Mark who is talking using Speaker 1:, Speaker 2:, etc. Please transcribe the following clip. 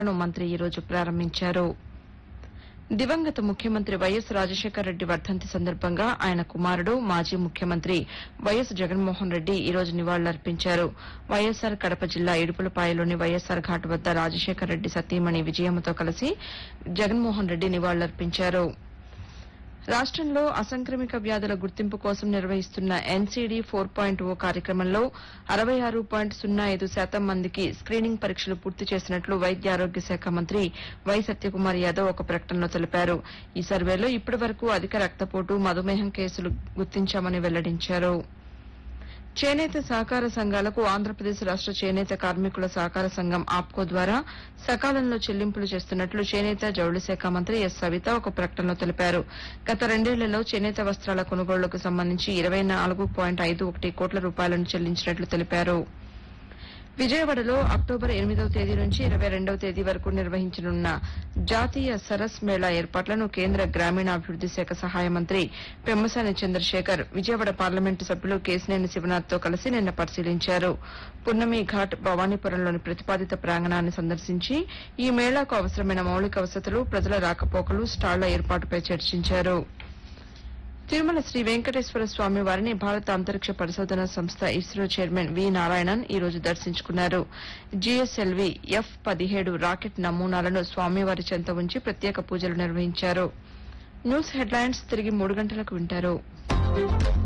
Speaker 1: ను మంత్రి ఈ రోజు ప్రారంభించారు దివంగత ముఖ్యమంత్రి వైఎస్ రాజశేఖర రెడ్డి వర్ధంతి సందర్భంగా ఆయన కుమారుడు మాజీ ముఖ్యమంత్రి వైఎస్ జగన్మోహన్ రెడ్డి ఈ రోజు నివాళులర్పించారు వైఎస్సార్ కడప జిల్లా ఇడుపులపాయలోని వైఎస్సార్ ఘాట్ వద్ద రాజశేఖర రెడ్డి సతీమణి విజయమ్మతో కలిసి జగన్మోహన్ రెడ్డి నివాళులర్పించారు రాష్టంలో అసంక్రమిక వ్యాధుల గుర్తింపు కోసం నిర్వహిస్తున్న ఎన్సీడీ ఫోర్ పాయింట్ ఓ కార్యక్రమంలో అరవై ఆరు పాయింట్ సున్నా ఐదు శాతం మందికి స్క్రీనింగ్ పరీక్షలు పూర్తి చేసినట్లు వైద్య ఆరోగ్య శాఖ మంత్రి వై సత్యకుమార్ యాదవ్ ఒక ప్రకటనలో తెలిపారు ఈ సర్వేలో ఇప్పటి వరకు అధిక రక్తపోటు మధుమేహం కేసులు గుర్తించామని వెల్లడించారు చేనేత సహకార సంఘాలకు ఆంధ్రప్రదేశ్ రాష్ట చేనేత కార్మికుల సహకార సంఘం ఆప్కో ద్వారా సకాలంలో చెల్లింపులు చేస్తున్నట్లు చేనేత జౌళి శాఖ మంత్రి ఎస్ సవిత ఒక ప్రకటనలో తెలిపారు గత రెండేళ్లలో చేనేత వస్త్రాల కొనుగోళ్లకు సంబంధించి ఇరవై నాలుగు పాయింట్ ఐదు ఒకటి కోట్ల రూపాయలను చెల్లించినట్లు తెలిపారు విజయవాడలో అక్టోబర్ ఎనిమిదవ తేదీ నుంచి ఇరవై రెండవ తేదీ వరకు నిర్వహించనున్న జాతీయ సరస్ మేళా ఏర్పాట్లను కేంద్ర గ్రామీణాభివృద్ది శాఖ సహాయ మంత్రి పెమ్మసాని చంద్రశేఖర్ విజయవాడ పార్లమెంటు సభ్యులు కేసినేని శివనాథ్తో కలిసి నిన్న పరిశీలించారు పున్నమి ఘాట్ భవానీపురంలోని ప్రతిపాదిత ప్రాంగణాన్ని సందర్శించి ఈ మేళాకు అవసరమైన మౌలిక వసతులు ప్రజల రాకపోకలు స్టాళ్ల ఏర్పాటుపై చర్చించారు తిరుమల శ్రీ వెంకటేశ్వర స్వామి వారిని భారత అంతరిక్ష పరిశోధన సంస్థ ఇస్రో చైర్మన్ వి నారాయణన్ ఈ రోజు దర్శించుకున్నారు జీఎస్ఎల్వీ ఎఫ్ పదిహేడు రాకెట్ నమూనాలను స్వామివారి చెంత ఉంచి ప్రత్యేక పూజలు నిర్వహించారు న్యూస్ హెడ్లైన్స్ తిరిగి మూడు గంటలకు వింటారు